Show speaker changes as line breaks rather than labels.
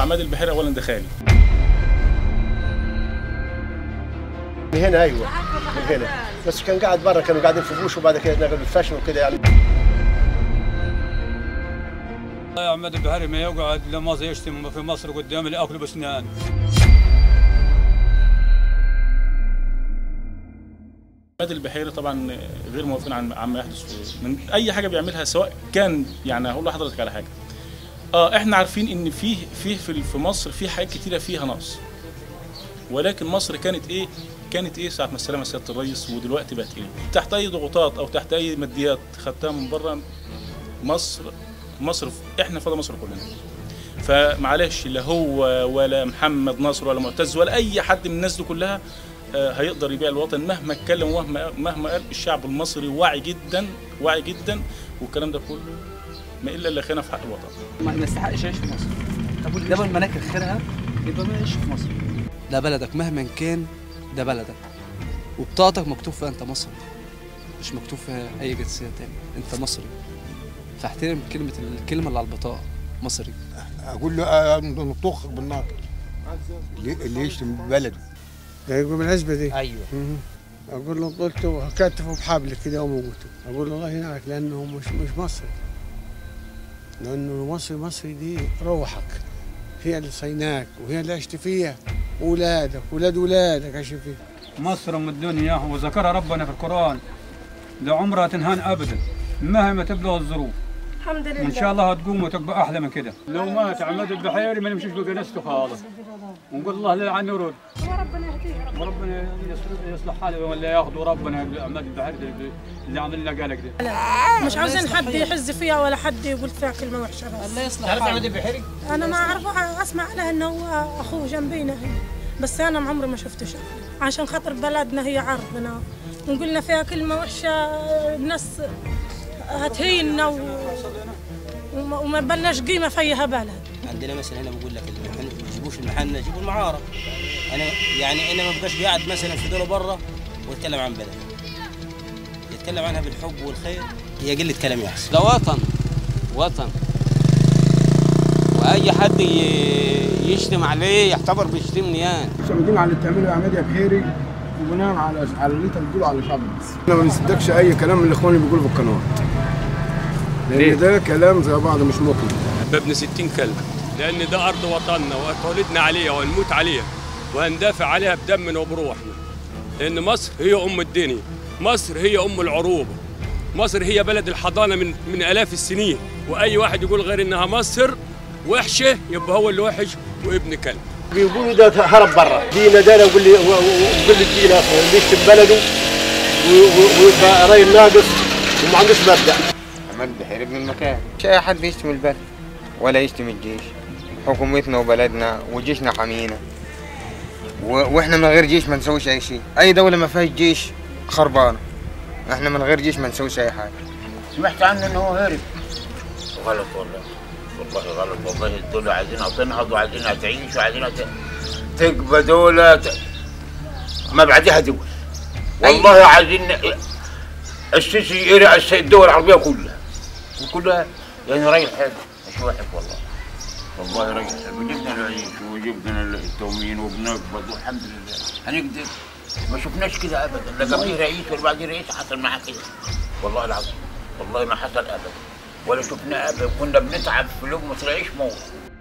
عماد البحيري اولا ده خالي
من هنا ايوه من هنا بس كان قاعد برا كانوا قاعدين في بوش وبعد كده نقلوا الفاشن وكده يعني
يا عماد البحري ما يقعد لما يشتم في مصر قدام اللي اكله بسنان
عماد البحيري طبعا غير موافقين عن عما يحدث في- من اي حاجه بيعملها سواء كان يعني هقول لحضرتك على حاجه اه احنا عارفين ان فيه فيه في في مصر في حاجات كتيره فيها نقص ولكن مصر كانت ايه كانت ايه ساعه ما استلمها سياده الرئيس ودلوقتي بقت ايه تحت اي ضغوطات او تحت اي ماديات خدتها من بره مصر مصر احنا فضل مصر كلنا فمعلش لا هو ولا محمد نصر ولا معتز ولا اي حد من الناس دي كلها آه، هيقدر يبيع الوطن مهما اتكلم ومهما مهما قال الشعب المصري واعي جدا واعي جدا والكلام ده كله ما الا اللي خيانه في حق الوطن
ما ما يستحقش يعيش في مصر طب واللي دبل مناكر خيرها يبقى ما يعيش في مصر ده بلدك مهما كان ده بلدك وبطاقتك مكتوب فيها انت مصري مش مكتوب فيها اي جنسيه تاني انت مصري فاحترم كلمه الكلمه اللي على البطاقه مصري
اقول له آه، نطخك بالنار اللي اللي يشتم بلده
يقول بالعزبة دي
ايوه
اقول له قلت كتفه بحبل كده وموته اقول له الله ينعك لانه مش مش مصري لانه مصري مصري دي روحك هي اللي صيناك وهي اللي عشت فيها اولادك ولاد اولادك عايشين فيها
مصر ام الدنيا وذكرها ربنا في القران لعمرها تنهان ابدا مهما تبلغ الظروف
الحمد لله
وان شاء الله هتقوم وتبقى احلى من كده لو مات عماد البحيري ما نمشيش بجنازته خالص ونقول الله لا عنه يرد
وربنا يهديه رب.
وربنا يصلح- يصلح حاله ولا ياخذوا ربنا عماد البحيري اللي عمل لنا قالك ده
مش عاوزين حد يحز فيها ولا حد يقول فيها كلمه وحشه بس
الله يصلح حاله
انا ما اعرف اسمع له انه هو اخوه جنبينا هنا بس انا ما عمري ما شفته شيء عشان خاطر بلدنا هي عرضنا وقلنا فيها كلمه وحشه الناس هتهيننا و... وما, وما بلناش قيمه فيها بلد
عندنا مثلا هنا بقول لك المحن ما تجيبوش المحنه جيبوا المعارض انا يعني انا ما بقاش قاعد مثلا في دوله بره واتكلم عن بلد يتكلم عنها بالحب والخير هي قله كلام يحسن
ده وطن وطن واي حد ي- يشتم عليه يعتبر بيشتمني يعني
معتمدين على اللي بتعمله يا عماد يا بحيري وبناء على على اللي انت بتقوله على شعب مصر انا ما بنصدقش اي كلام من الاخوان اللي بيقولوا في القناه لان ده كلام زي بعض مش مقنع
بابن ستين كلب لأن ده أرض وطننا واتولدنا عليها ونموت عليها وهندافع عليها بدمنا وبروحنا لأن مصر هي أم الدنيا مصر هي أم العروبة مصر هي بلد الحضانة من من آلاف السنين وأي واحد يقول غير إنها مصر وحشة يبقى هو اللي وحش وابن كلب
بيقولوا ده هرب برا دينا ده وقول لي وقول لي دينا اللي يشتم بلده و- و- ويبقى راي ناقص وما عندوش مبدا
عماد بحير ابن المكان مش اي حد يشتم البلد ولا يشتم الجيش حكومتنا وبلدنا وجيشنا حامينا و... واحنا من غير جيش ما نسويش اي شيء اي دوله ما فيهاش جيش خربانه احنا من غير جيش ما نسويش اي حاجه
سمعت عنه انه هو هرب غلط والله والله غلط والله الدولة عايزينها تنهض وعايزينها تعيش وعايزينها ت- تبقى دولة ت... ما بعدها دول والله عايزين السيسي يرأس الدول العربية كلها وكلها يعني راجل حلو مش واحد والله والله راجل حلو وجبنا العيش وجبنا التومين وبنقبض والحمد لله هنقدر ما شفناش كده ابدا لا قبليه رئيس ولا بعديه رئيس حصل معاه كده والله العظيم والله ما حصل ابدا ولا شفنا ابدا كنا بنتعب في لقمه العيش موت